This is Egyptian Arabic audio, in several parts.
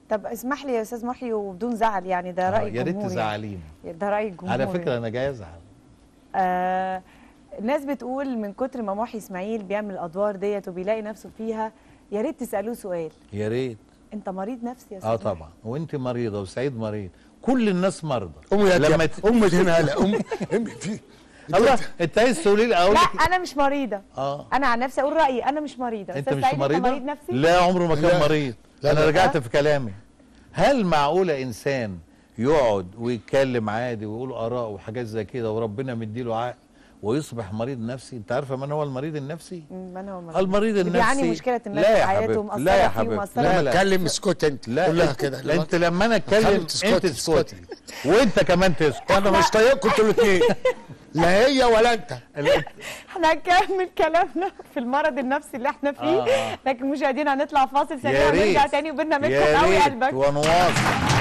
طب اسمح لي يا استاذ محي وبدون زعل يعني ده راي آه، يا ريت الجمهور تزعليني يعني. ده راي الجمهور على فكره يعني. انا جاي ازعل آه الناس بتقول من كتر ما محي اسماعيل بيعمل الادوار ديت وبيلاقي نفسه فيها يا ريت تسالوه سؤال يا ريت انت مريض نفسي يا استاذ اه محي؟ طبعا وانت مريضه وسعيد مريض كل الناس مرضى امي يا لما لما ت... امي هنا هلا امي امي في الله انت عايز تقولي لي اقول لا لك انا مش مريضه اه انا عن نفسي اقول رايي انا مش مريضه انت أستاذ مش سعيد، مريضه انت مريض نفسي لا عمره ما كان لا. مريض لا، انا لا. رجعت أه؟ في كلامي هل معقوله انسان يقعد ويتكلم عادي ويقول اراء وحاجات زي كده وربنا مديله عقل ويصبح مريض نفسي انت عارفه من هو المريض النفسي مم، من هو مريض المريض اللي النفسي بيعاني مشكله ما لا في يا حياته حبيبتي ومأثرة لا يا فيه حبيبتي ومأثرة لا لما لا اتكلم اسكت انت لا قول لها انت- كده لا انت لما انا اتكلم خلي انت تسكتي، تسكتي وانت كمان تسكت انا مش طايقكم انتوا الاثنين لا هي ولا انت احنا هنكمل كلامنا في المرض النفسي اللي احنا فيه آه، آه. لكن مشاهدينا هنطلع فاصل سريع يا ريت ونرجع تاني وبيننا منكم يا قوي ريت قلبك ونواصل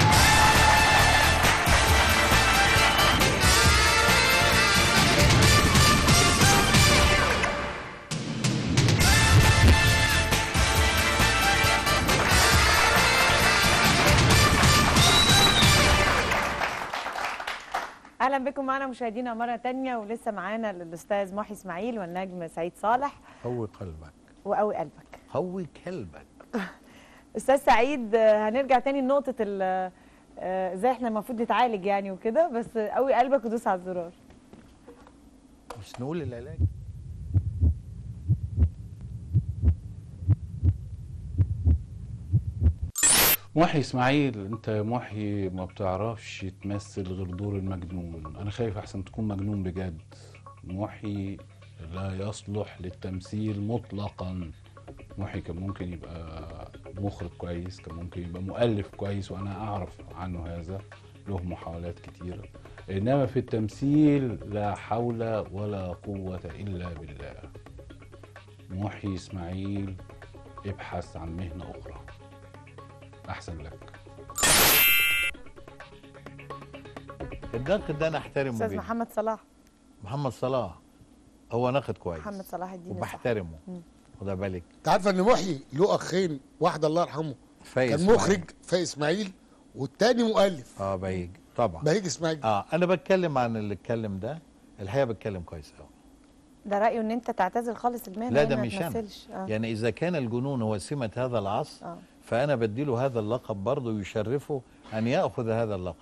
اهلا بكم معنا مشاهدينا مره تانية ولسه معانا الاستاذ محي اسماعيل والنجم سعيد صالح قوي قلبك وقوي قلبك قوي كلبك استاذ سعيد آه، هنرجع تاني لنقطه ال- آه، ازاي احنا المفروض نتعالج يعني وكده بس قوي قلبك ودوس على الزرار مش نقول العلاج محي اسماعيل انت يا محي ما بتعرفش تمثل غير دور المجنون انا خايف احسن تكون مجنون بجد محي لا يصلح للتمثيل مطلقا محي كان ممكن يبقى مخرج كويس كان ممكن يبقى مؤلف كويس وانا اعرف عنه هذا له محاولات كتيرة انما في التمثيل لا حول ولا قوة الا بالله محي اسماعيل ابحث عن مهنة اخرى احسن لك الناقد ده انا احترمه استاذ جدا محمد صلاح محمد صلاح هو ناقد كويس محمد صلاح الدين الصح. وبحترمه خد بالك انت عارفه ان محيي له اخين واحد الله يرحمه فايز كان إسماعيل. مخرج في اسماعيل والتاني مؤلف اه بهيج طبعا بهيج اسماعيل اه انا بتكلم عن اللي اتكلم ده الحقيقه بتكلم كويس قوي ده رايه ان انت تعتزل خالص المهنه لا يعني ده ما مش انا تمثلش. آه. يعني اذا كان الجنون هو سمه هذا العصر آه. فانا بديله هذا اللقب برضه يشرفه ان ياخذ هذا اللقب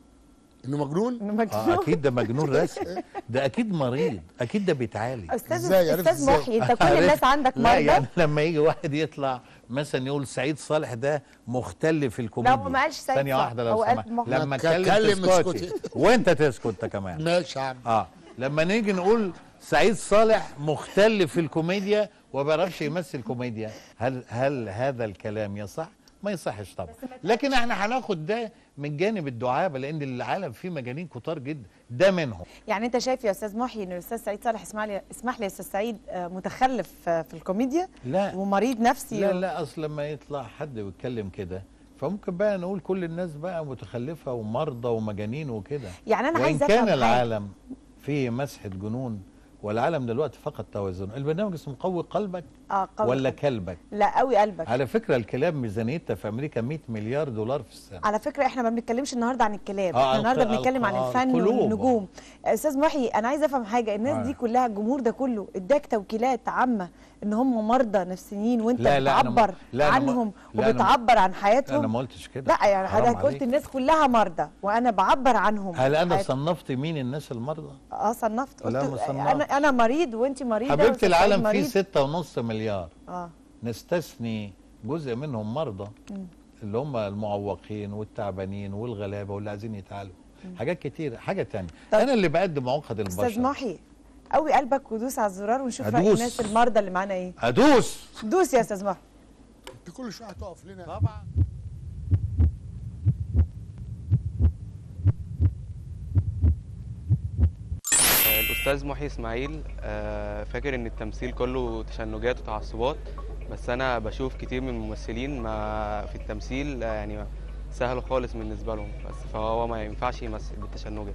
انه مجنون إنه مجنون. اه اكيد ده مجنون رسمي ده اكيد مريض اكيد ده بيتعالج استاذ إزاي؟ عرفت استاذ إزاي؟ محي انت كل الناس عندك لا مرضى يعني لما يجي واحد يطلع مثلا يقول سعيد صالح ده مختل في الكوميديا لا، هو ما قالش سعيد ثانيه صالح، واحده هو لو قال سمحت مخ- لما ك- اتكلم كلم تسكتي اسكتي. وانت تسكت انت كمان ماشي يا عم اه لما نيجي نقول سعيد صالح مختل في الكوميديا وما بيعرفش يمثل كوميديا هل هل هذا الكلام يصح؟ ما يصحش طبعا لكن احنا هناخد ده من جانب الدعابه لان العالم فيه مجانين كتار جدا ده منهم يعني انت شايف يا استاذ محي ان الاستاذ سعيد صالح اسمح لي اسمح لي يا استاذ سعيد آه، متخلف آه، في الكوميديا لا ومريض نفسي لا و- لا اصل لما يطلع حد ويتكلم كده فممكن بقى نقول كل الناس بقى متخلفه ومرضى ومجانين وكده يعني انا وان عايزه كان افهم حاجه العالم فيه مسحه جنون والعالم دلوقتي فقد توازن البرنامج اسمه قوي قلبك اه قوي ولا كلبك لا قوي قلبك على فكره الكلاب ميزانيتها في امريكا 100 مليار دولار في السنه على فكره احنا ما بنتكلمش النهارده عن الكلاب آه، احنا النهارده الق- بنتكلم عن الق- الفن القلوب. والنجوم استاذ محي انا عايزه افهم حاجه الناس آه. دي كلها الجمهور ده كله اداك توكيلات عامه ان هم مرضى نفسيين وانت لا، لا، أنا ما- بتعبر لا، أنا ما- عنهم لا، أنا ما- وبتعبر عن انا حياتهم ما قلتش كده لا يعني حرام حضرتك قلت عليك. الناس كلها مرضى وانا بعبر عنهم هل انا حياتهم. صنفت مين الناس المرضى اه صنفت قلت لا، ما صنفت. انا انا مريض وانت مريضه حبيبتي وأستاذ العالم سعيد فيه مريض. ستة ونص مليار اه نستثني جزء منهم مرضى اللي هم المعوقين والتعبانين والغلابه واللي عايزين يتعالجوا حاجات كتير حاجه تانية طب- انا اللي بقدم عقد البشر استاذ محي قوي قلبك ودوس على الزرار ونشوف راي هدوس. الناس المرضى اللي معانا ايه ادوس دوس يا استاذ محي انت كل شويه هتقف لنا طبعا الأستاذ محي إسماعيل آه، فاكر إن التمثيل كله تشنجات وتعصبات بس أنا بشوف كتير من الممثلين ما في التمثيل آه، يعني سهل خالص بالنسبة لهم بس فهو ما ينفعش يمثل بالتشنجات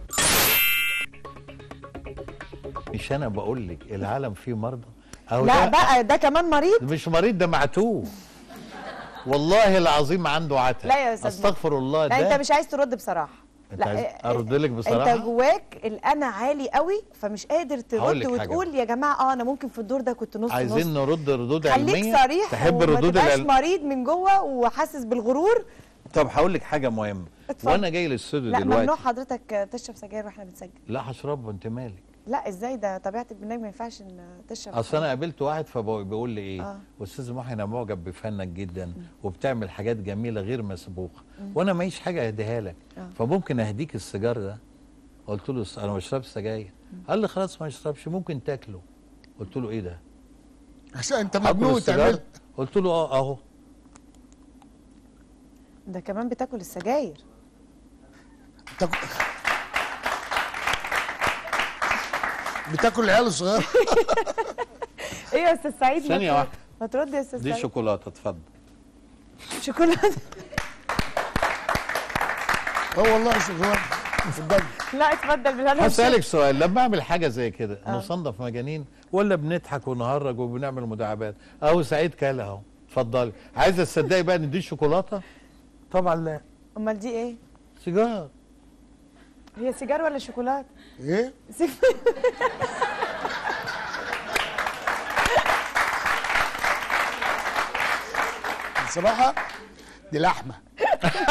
مش انا بقول لك العالم فيه مرضى أو لا ده بقى ده كمان مريض مش مريض ده معتوه والله العظيم عنده عتا لا يا أستاذ استغفر الله لا ده انت مش عايز ترد بصراحه أنت عايز إيه- أرد لك بصراحة؟ انت جواك الانا عالي قوي فمش قادر هقول ترد لك حاجة وتقول يا جماعه اه انا ممكن في الدور ده كنت نص عايزين نص نرد ردود علميه خليك صريح تحب وما الردود تبقاش العلميه مريض من جوه وحاسس بالغرور طب هقول لك حاجه مهمه اتفضل. وانا جاي للاستوديو لا دلوقتي ممنوع حضرتك تشرب سجاير واحنا بنسجل لا هشربه انت مالك لا ازاي ده طبيعه البرنامج ما ينفعش ان تشرب اصل انا قابلت واحد فبيقول لي ايه آه. استاذ محي انا معجب بفنك جدا وبتعمل حاجات جميله غير مسبوقه وانا معيش حاجه اهديها لك آه. فممكن اهديك السيجار ده قلت له انا ما بشربش سجاير قال لي خلاص ما اشربش ممكن تاكله قلت له ايه ده عشان انت هاكل مجنون السيجار تعمل قلت له اه اهو ده كمان بتاكل السجاير بتاكل بتاكل العيال الصغيره ايه يا استاذ سعيد ما ثانية ترد- واحدة. ما ترد يا استاذ دي سعيد شوكولاته اتفضل شوكولاته اه والله شوكولاته صدقني لا اتفضل بالهنا هسألك سؤال لما اعمل حاجه زي كده نصنف مجانين ولا بنضحك ونهرج وبنعمل مداعبات اهو سعيد كال اهو اتفضلي عايزه تصدقي بقى ان دي شوكولاته طبعا لا امال دي ايه سيجار هي سيجار ولا شوكولاته ايه سيج- بصراحه دي لحمه